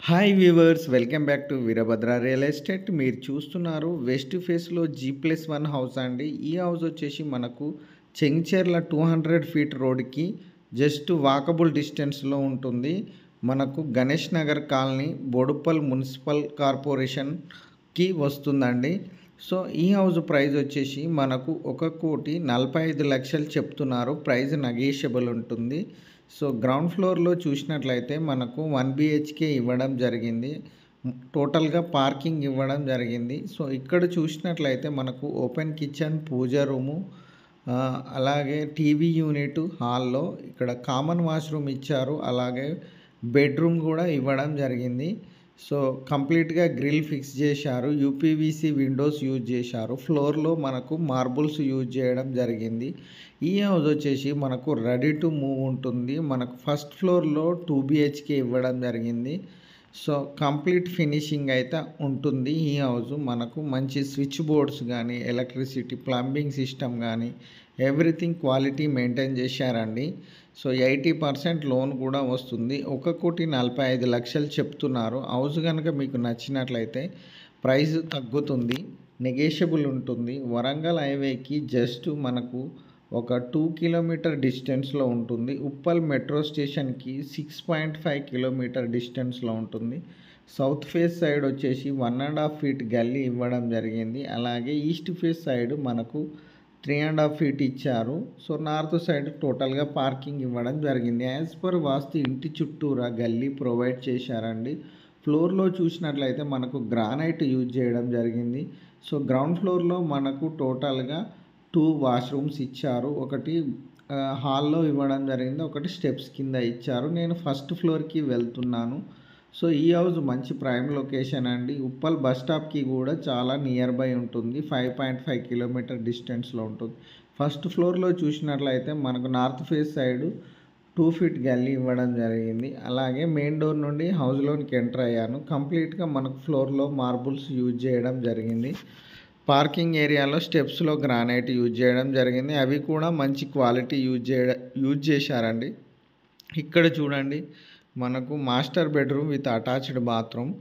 hi viewers welcome back to Veerabhadra real estate మీరు చూస్తున్నారు west ఫేస్లో జీ ప్లస్ వన్ హౌస్ అండి ఈ హౌస్ వచ్చేసి మనకు చెంగిచెర్ల టూ హండ్రెడ్ ఫీట్ రోడ్కి జస్ట్ వాకబుల్ డిస్టెన్స్లో ఉంటుంది మనకు గణేష్ నగర్ కాలనీ బోడుప్పల్ మున్సిపల్ కార్పొరేషన్కి వస్తుందండి సో ఈ హౌస్ ప్రైస్ వచ్చేసి మనకు ఒక కోటి నలభై ఐదు లక్షలు చెప్తున్నారు ప్రైస్ నగేషియబుల్ ఉంటుంది సో గ్రౌండ్ ఫ్లోర్లో చూసినట్లయితే మనకు వన్ బిహెచ్కే ఇవ్వడం జరిగింది టోటల్గా పార్కింగ్ ఇవ్వడం జరిగింది సో ఇక్కడ చూసినట్లయితే మనకు ఓపెన్ కిచెన్ పూజ రూము ఆ, అలాగే టీవీ యూనిట్ హాల్లో ఇక్కడ కామన్ వాష్రూమ్ ఇచ్చారు అలాగే బెడ్రూమ్ కూడా ఇవ్వడం జరిగింది సో కంప్లీట్గా గ్రిల్ ఫిక్స్ చేశారు యూపీవీసీ విండోస్ యూజ్ చేశారు ఫ్లోర్లో మనకు మార్బుల్స్ యూజ్ చేయడం జరిగింది ఈ హౌస్ వచ్చేసి మనకు రెడీ టు మూవ్ ఉంటుంది మనకు ఫస్ట్ ఫ్లోర్లో టూ బిహెచ్కే ఇవ్వడం జరిగింది సో కంప్లీట్ ఫినిషింగ్ అయితే ఉంటుంది ఈ హౌస్ మనకు మంచి స్విచ్ బోర్డ్స్ కానీ ఎలక్ట్రిసిటీ ప్లంబింగ్ సిస్టమ్ కానీ ఎవ్రీథింగ్ క్వాలిటీ మెయింటైన్ చేశారండి సో ఎయిటీ పర్సెంట్ లోన్ కూడా వస్తుంది ఒక కోటి నలభై ఐదు లక్షలు చెప్తున్నారు హౌస్ కనుక మీకు నచ్చినట్లయితే ప్రైస్ తగ్గుతుంది నెగేషియబుల్ ఉంటుంది వరంగల్ హైవేకి జస్ట్ మనకు ఒక టూ కిలోమీటర్ డిస్టెన్స్లో ఉంటుంది ఉప్పల్ మెట్రో స్టేషన్కి సిక్స్ పాయింట్ ఫైవ్ కిలోమీటర్ డిస్టెన్స్లో ఉంటుంది సౌత్ ఫేస్ సైడ్ వచ్చేసి వన్ అండ్ హాఫ్ ఫీట్ గల్లీ ఇవ్వడం జరిగింది అలాగే ఈస్ట్ ఫేస్ సైడ్ మనకు త్రీ అండ్ హాఫ్ ఫీట్ ఇచ్చారు సో నార్త్ సైడ్ టోటల్గా పార్కింగ్ ఇవ్వడం జరిగింది యాజ్ పర్ వాస్తు ఇంటి చుట్టూరా గల్లీ ప్రొవైడ్ చేశారండి ఫ్లోర్లో చూసినట్లయితే మనకు గ్రానైట్ యూజ్ చేయడం జరిగింది సో గ్రౌండ్ ఫ్లోర్లో మనకు టోటల్గా టూ వాష్రూమ్స్ ఇచ్చారు ఒకటి ఆ, హాల్లో ఇవ్వడం జరిగింది ఒకటి స్టెప్స్ కింద ఇచ్చారు నేను ఫస్ట్ ఫ్లోర్కి వెళ్తున్నాను సో ఈ హౌస్ మంచి ప్రైమ్ లొకేషన్ అండి ఉప్పల్ బస్ స్టాప్కి కూడా చాలా నియర్ బై ఉంటుంది ఫైవ్ పాయింట్ ఫైవ్ కిలోమీటర్ డిస్టెన్స్లో ఉంటుంది ఫస్ట్ ఫ్లోర్లో చూసినట్లయితే మనకు north face side two feet గల్లీ ఇవ్వడం జరిగింది అలాగే మెయిన్ డోర్ నుండి హౌస్లోనికి ఎంటర్ అయ్యాను కంప్లీట్గా మనకు ఫ్లోర్లో మార్బుల్స్ యూజ్ చేయడం జరిగింది పార్కింగ్ ఏరియాలో స్టెప్స్లో గ్రానైట్ యూజ్ చేయడం జరిగింది అవి కూడా మంచి క్వాలిటీ యూజ్ చేయడం యూజ్ చేశారండి ఇక్కడ చూడండి మనకు master bedroom with attached bathroom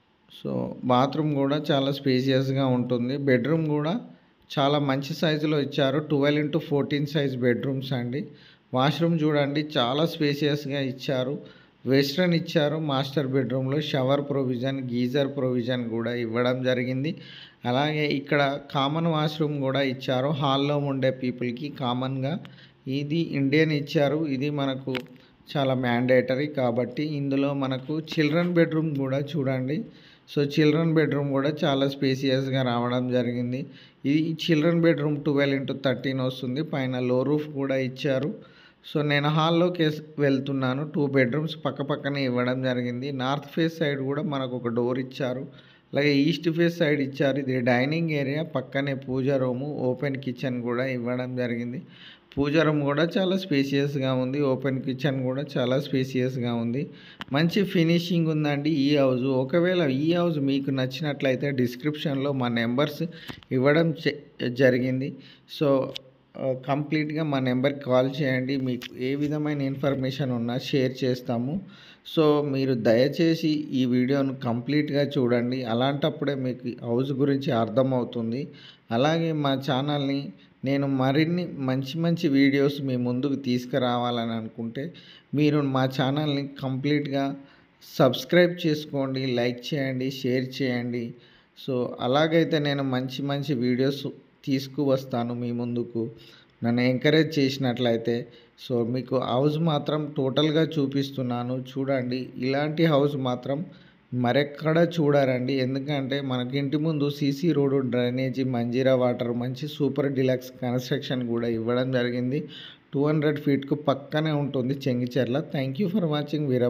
so bathroom కూడా చాలా స్పేసియస్గా ఉంటుంది బెడ్రూమ్ కూడా చాలా మంచి సైజులో ఇచ్చారు twelve into fourteen size bedrooms అండి వాష్రూమ్ చూడండి చాలా స్పేసియస్గా ఇచ్చారు వెస్ట్రన్ ఇచ్చారు మాస్టర్ బెడ్రూమ్లో షవర్ ప్రొవిజన్ గీజర్ ప్రొవిజన్ కూడా ఇవ్వడం జరిగింది అలాగే ఇక్కడ కామన్ వాష్రూమ్ కూడా ఇచ్చారు హాల్లో ఉండే పీపుల్కి కామన్గా ఇది ఇండియన్ ఇచ్చారు ఇది మనకు చాలా మ్యాండేటరీ కాబట్టి ఇందులో మనకు చిల్డ్రన్ బెడ్రూమ్ కూడా చూడండి సో చిల్డ్రన్ బెడ్రూమ్ కూడా చాలా స్పేసియస్గా రావడం జరిగింది ఇది children bedroom twelve into thirteen వస్తుంది పైన లో రూఫ్ కూడా ఇచ్చారు సో నేను హాల్లోకి వెళ్తున్నాను టూ బెడ్రూమ్స్ పక్క పక్కనే ఇవ్వడం జరిగింది నార్త్ ఫేస్ సైడ్ కూడా మనకు ఒక డోర్ ఇచ్చారు అలాగే ఈస్ట్ ఫేస్ సైడ్ ఇచ్చారు ఇది డైనింగ్ ఏరియా పక్కనే పూజ రూము ఓపెన్ కిచెన్ కూడా ఇవ్వడం జరిగింది పూజ రూమ్ కూడా చాలా స్పేసియస్గా ఉంది ఓపెన్ కిచెన్ కూడా చాలా స్పేసియస్గా ఉంది మంచి ఫినిషింగ్ ఉందండి ఈ హౌస్ ఒకవేళ ఈ హౌస్ మీకు నచ్చినట్లయితే డిస్క్రిప్షన్లో మా నెంబర్స్ ఇవ్వడం చె- జరిగింది సో ఆ, కంప్లీట్గా మా నెంబర్కి కాల్ చేయండి మీకు ఏ విధమైన ఇన్ఫర్మేషన్ ఉన్నా షేర్ చేస్తాము సో మీరు దయచేసి ఈ వీడియోను కంప్లీట్గా చూడండి అలాంటప్పుడే మీకు ఈ హౌస్ గురించి అర్థమవుతుంది అలాగే మా ఛానల్ని నేను మరిన్ని మంచి మంచి వీడియోస్ మీ ముందుకు తీసుకురావాలని అనుకుంటే మీరు మా ఛానల్ని కంప్లీట్గా సబ్స్క్రైబ్ చేసుకోండి లైక్ చేయండి షేర్ చేయండి సో అలాగైతే నేను మంచి మంచి వీడియోస్ తీసుకువస్తాను మీ ముందుకు నన్ను ఎంకరేజ్ చేసినట్లయితే సో మీకు హౌస్ మాత్రం టోటల్గా చూపిస్తున్నాను చూడండి ఇలాంటి హౌస్ మాత్రం మరెక్కడ చూడరండి ఎందుకంటే మనకి ఇంటి ముందు CC road drainage Manjira water మంచి సూపర్ డిలక్స్ కన్స్ట్రక్షన్ కూడా ఇవ్వడం జరిగింది టూ హండ్రెడ్ ఫీట్కు పక్కనే ఉంటుంది Chengicherla thank you for watching Veera